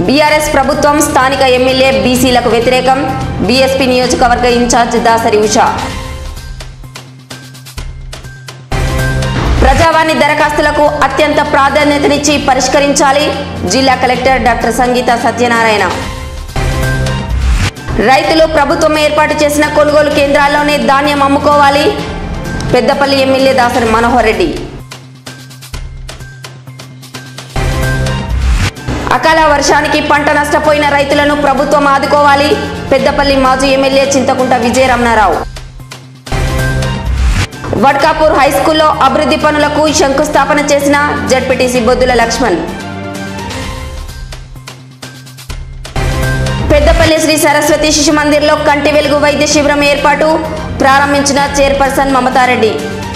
BRS ప్రభుత్వం స్థానిక MLA బీసీలకు వ్యతిరేకం బీఎస్పీ నియోజకవర్గ ఇన్ఛార్జ్ దాసరి ఉషా ప్రజావాణి దరఖాస్తులకు అత్యంత ప్రాధాన్యతనిచ్చి పరిష్కరించాలి జిల్లా కలెక్టర్ డాక్టర్ సంగీత సత్యనారాయణ రైతులు ప్రభుత్వం ఏర్పాటు చేసిన కొనుగోలు కేంద్రాల్లోనే ధాన్యం అమ్ముకోవాలి పెద్దపల్లి ఎమ్మెల్యే దాసరి మనోహర్ రెడ్డి అకాల వర్షానికి పంట నష్టపోయిన రైతులను ప్రభుత్వం ఆదుకోవాలి పెద్దపల్లి మాజీ ఎమ్మెల్యే చింతకుంట విజయరమణారావు వడ్కాపూర్ హై స్కూల్లో అభివృద్ధి పనులకు శంకుస్థాపన చేసిన జడ్పీటీసీ బొద్దుల లక్ష్మణ్ పెద్దపల్లి శ్రీ సరస్వతి శిశు మందిర్లో కంటి వెలుగు వైద్య శిబిరం ఏర్పాటు ప్రారంభించిన చైర్పర్సన్ మమతారెడ్డి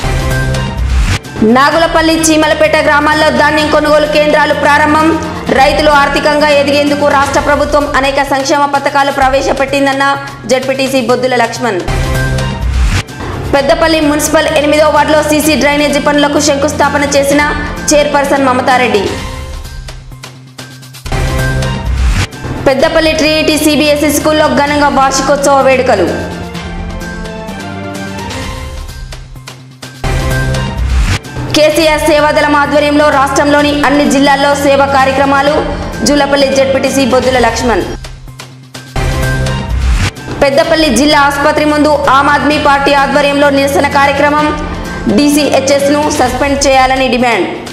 నాగులపల్లి చీమలపేట గ్రామాల్లో ధాన్యం కొనుగోలు కేంద్రాలు ప్రారంభం రైతులు ఆర్థికంగా ఎదిగేందుకు రాష్ట్ర ప్రభుత్వం అనేక సంక్షేమ పథకాలు ప్రవేశపెట్టిందన్న జడ్పీటీసీ బొద్దుల లక్ష్మణ్ పెద్దపల్లి మున్సిపల్ ఎనిమిదో వార్డులో సీసీ డ్రైనేజీ పనులకు శంకుస్థాపన చేసిన chairperson Mamata Reddy Peddapalli Trinity CBSE స్కూల్లో ఘనంగా వార్షికోత్సవ వేడుకలు కేసీఆర్ సేవాదళం ఆధ్వర్యంలో రాష్ట్రంలోని అన్ని జిల్లాల్లో సేవా కార్యక్రమాలు జూలపల్లి జడ్పీటీసీ బొద్దుల లక్ష్మణ్ పెద్దపల్లి జిల్లా ఆసుపత్రి ముందు ఆమ్ ఆద్మీ పార్టీ ఆధ్వర్యంలో నిరసన కార్యక్రమం డీసీహెచ్ఎస్ ను సస్పెండ్ చేయాలని డిమాండ్